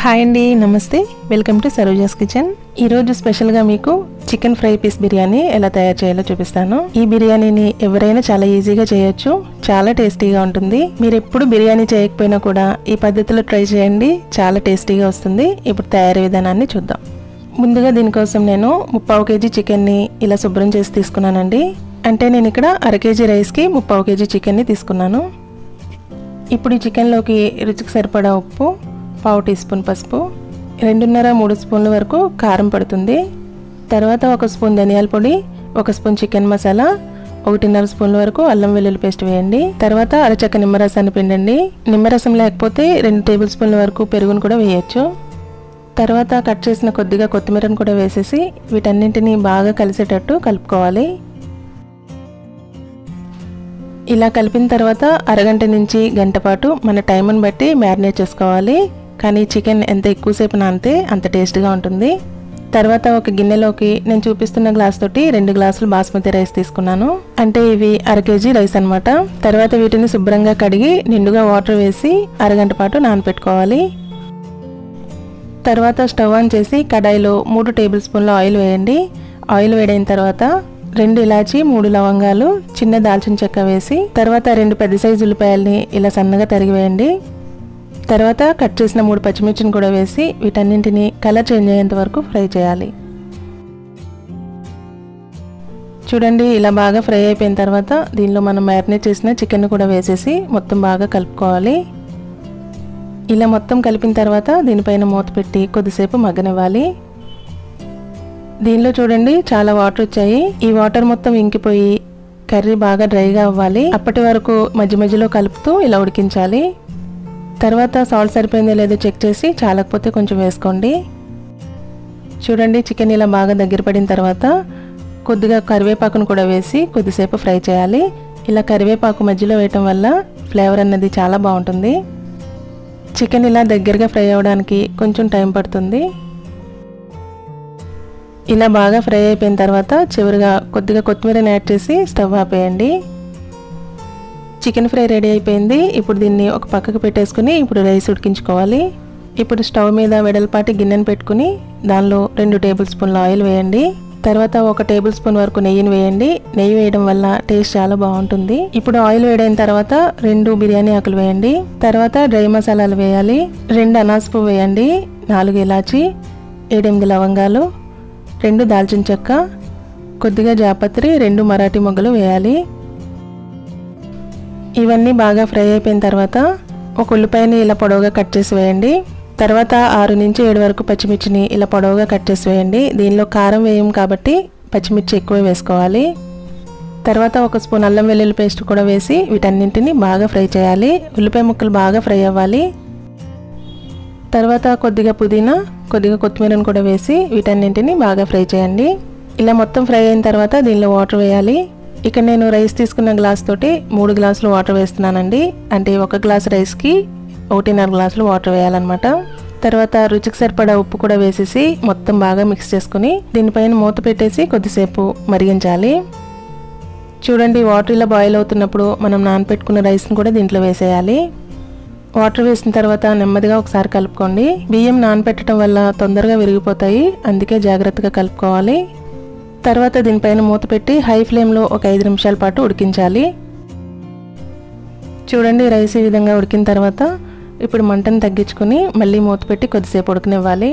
hi అండి నమస్తే welcome to Saroja's kitchen ఈరోజు స్పెషల్గా మీకు చికెన్ ఫ్రై పీస్ బిర్యానీ ఎలా తయారు చేయాలో చూపిస్తాను ఈ బిర్యానీని ఎవరైనా చాలా ఈజీగా చేయొచ్చు చాలా టేస్టీగా ఉంటుంది మీరు ఎప్పుడు బిర్యానీ చేయకపోయినా కూడా ఈ పద్ధతిలో ట్రై చేయండి చాలా టేస్టీగా వస్తుంది ఇప్పుడు తయారీ విధానాన్ని చూద్దాం ముందుగా దీనికోసం నేను ముప్పావు కేజీ చికెన్ని ఇలా శుభ్రం చేసి తీసుకున్నానండి అంటే నేను ఇక్కడ అర కేజీ రైస్కి ముప్పావు కేజీ చికెన్ని తీసుకున్నాను ఇప్పుడు ఈ చికెన్లోకి రుచికి సరిపడా ఉప్పు పావు టీ స్పూన్ పసుపు రెండున్నర మూడు స్పూన్ల వరకు కారం పడుతుంది తర్వాత ఒక స్పూన్ ధనియాల పొడి ఒక స్పూన్ చికెన్ మసాలా ఒకటిన్నర స్పూన్ల వరకు అల్లం వెల్లుల్లి పేస్ట్ వేయండి తర్వాత అరచక్క నిమ్మరసాన్ని పిండండి నిమ్మరసం లేకపోతే రెండు టేబుల్ స్పూన్ల వరకు పెరుగును కూడా వేయచ్చు తర్వాత కట్ చేసిన కొద్దిగా కొత్తిమీరను కూడా వేసేసి వీటన్నింటినీ బాగా కలిసేటట్టు కలుపుకోవాలి ఇలా కలిపిన తర్వాత అరగంట నుంచి గంట పాటు మన టైంని బట్టి మ్యారినేట్ చేసుకోవాలి కానీ చికెన్ ఎంత ఎక్కువసేపు నానితే అంత టేస్ట్గా ఉంటుంది తర్వాత ఒక గిన్నెలోకి నేను చూపిస్తున్న గ్లాస్ తోటి రెండు గ్లాసులు బాస్మతి రైస్ తీసుకున్నాను అంటే ఇవి అర కేజీ రైస్ అనమాట తర్వాత వీటిని శుభ్రంగా కడిగి నిండుగా వాటర్ వేసి అరగంట పాటు నానపెట్టుకోవాలి తర్వాత స్టవ్ ఆన్ చేసి కడాయిలో మూడు టేబుల్ స్పూన్ల ఆయిల్ వేయండి ఆయిల్ వేడైన తర్వాత రెండు ఇలాచి మూడు లవంగాలు చిన్న దాల్చిన చెక్క వేసి తర్వాత రెండు పెద్ద సైజు ఉల్లిపాయల్ని ఇలా సన్నగా తరిగి వేయండి తర్వాత కట్ చేసిన మూడు పచ్చిమిర్చిని కూడా వేసి వీటన్నింటిని కలర్ చేంజ్ అయ్యేంత వరకు ఫ్రై చేయాలి చూడండి ఇలా బాగా ఫ్రై అయిపోయిన తర్వాత దీనిలో మనం మ్యారినేట్ చేసిన చికెన్ కూడా వేసేసి మొత్తం బాగా కలుపుకోవాలి ఇలా మొత్తం కలిపిన తర్వాత దీనిపైన మూత పెట్టి కొద్దిసేపు మగ్గనివ్వాలి దీనిలో చూడండి చాలా వాటర్ వచ్చాయి ఈ వాటర్ మొత్తం ఇంకిపోయి కర్రీ బాగా డ్రైగా అవ్వాలి అప్పటి వరకు మధ్య మధ్యలో కలుపుతూ ఇలా ఉడికించాలి తర్వాత సాల్ట్ సరిపోయిందో లేదో చెక్ చేసి చాలకపోతే కొంచెం వేసుకోండి చూడండి చికెన్ ఇలా బాగా దగ్గర పడిన తర్వాత కొద్దిగా కరివేపాకును కూడా వేసి కొద్దిసేపు ఫ్రై చేయాలి ఇలా కరివేపాకు మధ్యలో వేయటం వల్ల ఫ్లేవర్ అన్నది చాలా బాగుంటుంది చికెన్ ఇలా దగ్గరగా ఫ్రై అవ్వడానికి కొంచెం టైం పడుతుంది ఇలా బాగా ఫ్రై అయిపోయిన తర్వాత చివరిగా కొద్దిగా కొత్తిమీరని యాడ్ చేసి స్టవ్ ఆపేయండి చికెన్ ఫ్రై రెడీ అయిపోయింది ఇప్పుడు దీన్ని ఒక పక్కకు పెట్టేసుకుని ఇప్పుడు రైస్ ఉడికించుకోవాలి ఇప్పుడు స్టవ్ మీద వెడల్పాటి గిన్నెను పెట్టుకుని దానిలో రెండు టేబుల్ స్పూన్ల ఆయిల్ వేయండి తర్వాత ఒక టేబుల్ స్పూన్ వరకు నెయ్యిని వేయండి నెయ్యి వేయడం వల్ల టేస్ట్ చాలా బాగుంటుంది ఇప్పుడు ఆయిల్ వేడైన తర్వాత రెండు బిర్యానీ ఆకులు వేయండి తర్వాత డ్రై మసాలాలు వేయాలి రెండు అనాస్ పువ్వు వేయండి నాలుగు ఇలాచి ఏడెనిమిది లవంగాలు రెండు దాల్చిన చెక్క కొద్దిగా జాపత్రి రెండు మరాఠీ మొగ్గలు వేయాలి ఇవన్నీ బాగా ఫ్రై అయిపోయిన తర్వాత ఒక ఉల్లిపాయని ఇలా పొడవుగా కట్ చేసి వేయండి తర్వాత ఆరు నుంచి ఏడు వరకు పచ్చిమిర్చిని ఇలా పొడవుగా కట్ చేసి వేయండి దీనిలో కారం వేయం కాబట్టి పచ్చిమిర్చి ఎక్కువ వేసుకోవాలి తర్వాత ఒక స్పూన్ అల్లం వెల్లుల్లి పేస్ట్ కూడా వేసి వీటన్నింటిని బాగా ఫ్రై చేయాలి ఉల్లిపాయ ముక్కలు బాగా ఫ్రై అవ్వాలి తర్వాత కొద్దిగా పుదీనా కొద్దిగా కొత్తిమీరను కూడా వేసి వీటన్నింటిని బాగా ఫ్రై చేయండి ఇలా మొత్తం ఫ్రై అయిన తర్వాత దీనిలో వాటర్ వేయాలి ఇక్కడ నేను రైస్ తీసుకున్న గ్లాస్ తోటి మూడు గ్లాసులు వాటర్ వేస్తున్నానండి అంటే ఒక గ్లాస్ రైస్కి ఒకటిన్నర గ్లాసులు వాటర్ వేయాలన్నమాట తర్వాత రుచికి సరిపడా ఉప్పు కూడా వేసేసి మొత్తం బాగా మిక్స్ చేసుకుని దీనిపైన మూత పెట్టేసి కొద్దిసేపు మరిగించాలి చూడండి వాటర్ ఇలా బాయిల్ అవుతున్నప్పుడు మనం నానపెట్టుకున్న రైస్ని కూడా దీంట్లో వేసేయాలి వాటర్ వేసిన తర్వాత నెమ్మదిగా ఒకసారి కలుపుకోండి బియ్యం నానపెట్టడం వల్ల తొందరగా విరిగిపోతాయి అందుకే జాగ్రత్తగా కలుపుకోవాలి తర్వాత దీనిపైన మూత పెట్టి హై ఫ్లేమ్లో ఒక ఐదు నిమిషాల పాటు ఉడికించాలి చూడండి రైస్ ఈ విధంగా ఉడికిన తర్వాత ఇప్పుడు మంటను తగ్గించుకొని మళ్ళీ మూత పెట్టి కొద్దిసేపు ఉడకనివ్వాలి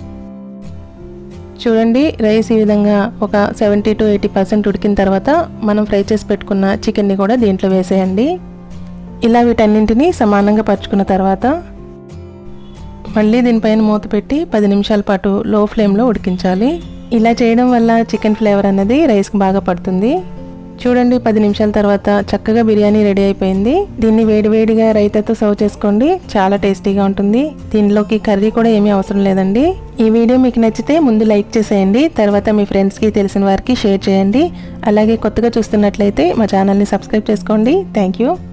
చూడండి రైస్ ఈ విధంగా ఒక సెవెంటీ టు ఎయిటీ పర్సెంట్ ఉడికిన తర్వాత మనం ఫ్రై చేసి పెట్టుకున్న చికెన్ని కూడా దీంట్లో వేసేయండి ఇలా వీటన్నింటినీ సమానంగా పరుచుకున్న తర్వాత మళ్ళీ దీనిపైన మూత పెట్టి పది నిమిషాల పాటు లో ఫ్లేమ్లో ఉడికించాలి ఇలా చేయడం వల్ల చికెన్ ఫ్లేవర్ అనేది రైస్కి బాగా పడుతుంది చూడండి పది నిమిషాల తర్వాత చక్కగా బిర్యానీ రెడీ అయిపోయింది దీన్ని వేడివేడిగా రైతాతో సర్వ్ చేసుకోండి చాలా టేస్టీగా ఉంటుంది దీనిలోకి కర్రీ కూడా ఏమీ అవసరం లేదండి ఈ వీడియో మీకు నచ్చితే ముందు లైక్ చేసేయండి తర్వాత మీ ఫ్రెండ్స్కి తెలిసిన వారికి షేర్ చేయండి అలాగే కొత్తగా చూస్తున్నట్లయితే మా ఛానల్ని సబ్స్క్రైబ్ చేసుకోండి థ్యాంక్ యూ